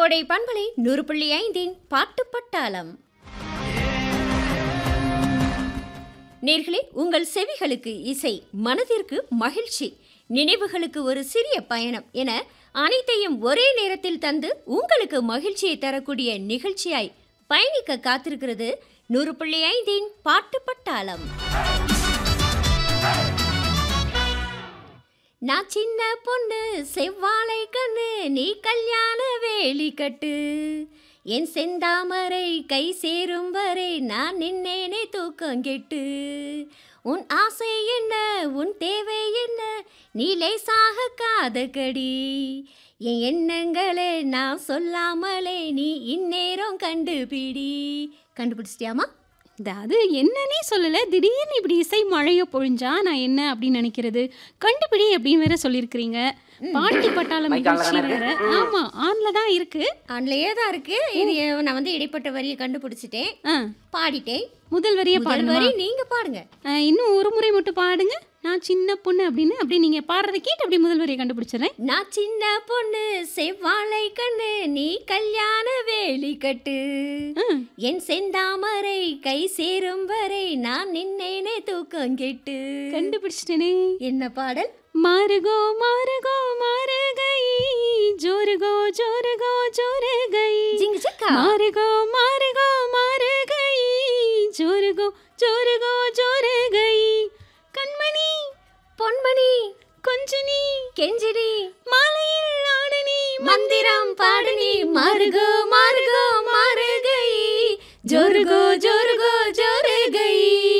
கோடை பண்பலை நூறு புள்ளி ஐந்தின் பாட்டு பட்டாளம் நேர்களே உங்கள் செவிகளுக்கு இசை மனதிற்கு மகிழ்ச்சி நினைவுகளுக்கு ஒரு சிறிய பயணம் என அனைத்தையும் ஒரே நேரத்தில் தந்து உங்களுக்கு மகிழ்ச்சியை தரக்கூடிய நிகழ்ச்சியாய் பயணிக்க காத்திருக்கிறது நூறு புள்ளி ஐந்தின் பாட்டு பட்டாளம் நான் சின்ன பொண்ணு செவ்வாழை கண்ணு நீ கல்யாண வேலி கட்டு என் செந்தாமரை கை சேரும் வரை நான் நின்னேனே தூக்கம் கெட்டு உன் ஆசை என்ன உன் தேவை என்ன நீ லேசாக காதக்கடி என் எண்ணங்களே நான் சொல்லாமலே நீ இந்நேரம் கண்டுபிடி கண்டுபிடிச்சிட்டியாமா அது என்னன்னே சொல்லல திடீர்னு இப்படி இசை மழைய பொழிஞ்சா நான் என்ன அப்படின்னு நினைக்கிறது கண்டுபிடி அப்படின்னு வேற சொல்லியிருக்கிறீங்க பாட்டு பட்டாளம் நிகழ்ச்சி வேற ஆமா ஆன்ல தான் இருக்கு ஆன்லயே தான் இருக்கு இது நான் வந்து இடைப்பட்ட வரியை கண்டுபிடிச்சிட்டேன் ஆ, பாடிட்டேன் முதல் வரிய முதல் பாடுங்க வரி நீங்க பாடுங்க இன்னும் ஒரு முறை மட்டும் பாடுங்க நான் சின்ன பொண்ணு அப்படின்னு அப்படி நீங்க பாடுறதை கேட்டு அப்படியே முதல் வரியை கண்டுபிடிச்சிடுறேன் நான் சின்ன பொண்ணு செவ்வாழை கண்ணு நீ கல்யாண வேலி கட்டு ம். என் செந்தாமரை கை சேரும் வரை நான் நின்னேனே தூக்கம் கெட்டு கண்டுபிடிச்சிட்டேனே என்ன பாடல் மாறுகோ மாறுகோ மாறுகை ஜோருகோ ஜோருகோ ஜோருகை ஜிங்கு சக்கா மாறுகோ மாறுகோ மாறுகை ஜோருகோ ஜோருகோ ஜோருகை கண்மணி பொன்மணி கொஞ்சனி கெஞ்சிடி மாலையில் ஆடனி மந்திரம் பாடுனி மாறுகோ மாறுகோ மாறுகை ஜோருகோ ஜோருகோ ஜோருகை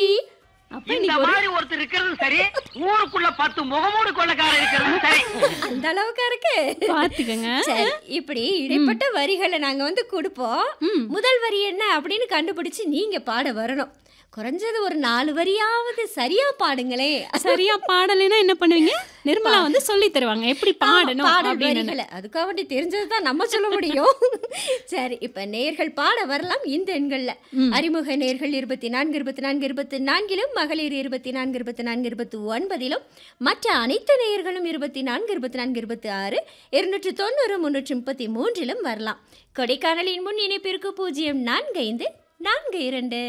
அப்ப இந்த இன்னைக்கு ஒரு மாதிரி ஒருத்தர் இருக்கிறது சரி ஊருக்குள்ள பத்து முகமூடு கொள்ளக்காரர் இருக்கிறது சரி அந்த அளவுக்கு இருக்கு பாத்துக்கங்க சரி இப்படி இடைப்பட்ட வரிகளை நாங்க வந்து கொடுப்போம் ம். முதல் வரி என்ன அப்படின்னு கண்டுபிடிச்சு நீங்க பாட வரணும் குறைஞ்சது ஒரு நாலு வரியாவது சரியா பாடுங்களே சரியா பாடலைன்னா என்ன பண்ணுவீங்க நிர்மலா வந்து சொல்லி தருவாங்க எப்படி பாடணும் பாடல் அப்படின்னு வரிகளை அதுக்காக வேண்டி தெரிஞ்சது தான் நம்ம சொல்ல முடியும் சரி இப்ப நேர்கள் பாட வரலாம் இந்த எண்கள்ல அறிமுக நேர்கள் இருபத்தி நான்கு இருபத்தி நான்கு இருபத்தி நான்கிலும் மகளிர் இருபத்தி நான்கு இருபத்தி நான்கு இருபத்தி ஒன்பதிலும் மற்ற அனைத்து நேயர்களும் இருபத்தி நான்கு இருபத்தி நான்கு இருபத்தி ஆறு இருநூற்று தொண்ணூறு முன்னூற்றி முப்பத்தி மூன்றிலும் வரலாம் கொடைக்கானலின் முன் இணைப்பிற்கு பூஜ்ஜியம் நான்கு ஐந்து நான்கு இரண்டு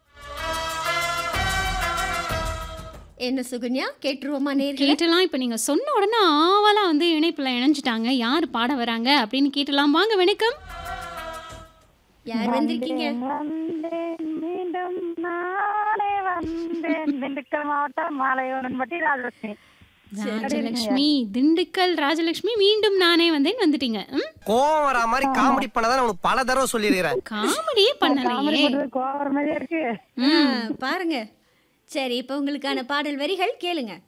என்ன சுகன்யா கேட்டுருவோமா நேர்கள் கேட்டலாம் இப்ப நீங்க சொன்ன உடனே ஆவலா வந்து இணைப்புல இணைஞ்சிட்டாங்க யார் பாட வராங்க அப்படின்னு கேட்டலாம் வாங்க வணக்கம் யார் வந்திருக்கீங்க வந்தேன் மீண்டும் நாளே வந்தேன் திண்டுக்கல் மாவட்டம் மாலையோடன்பட்டி ராஜலட்சுமி ராஜலட்சுமி திண்டுக்கல் ராஜலட்சுமி மீண்டும் நானே வந்தேன் வந்துட்டீங்க ம்? கோவம் வரா மாதிரி காமெடி பண்ணதான் உனக்கு பல தடவை சொல்லியிருக்கிறேன் காமெடியே பண்ணலையே கோவர மாதிரியா இருக்கு ஆ, பாருங்க சரி இப்போ உங்களுக்கான பாடல் வரிகள் கேளுங்க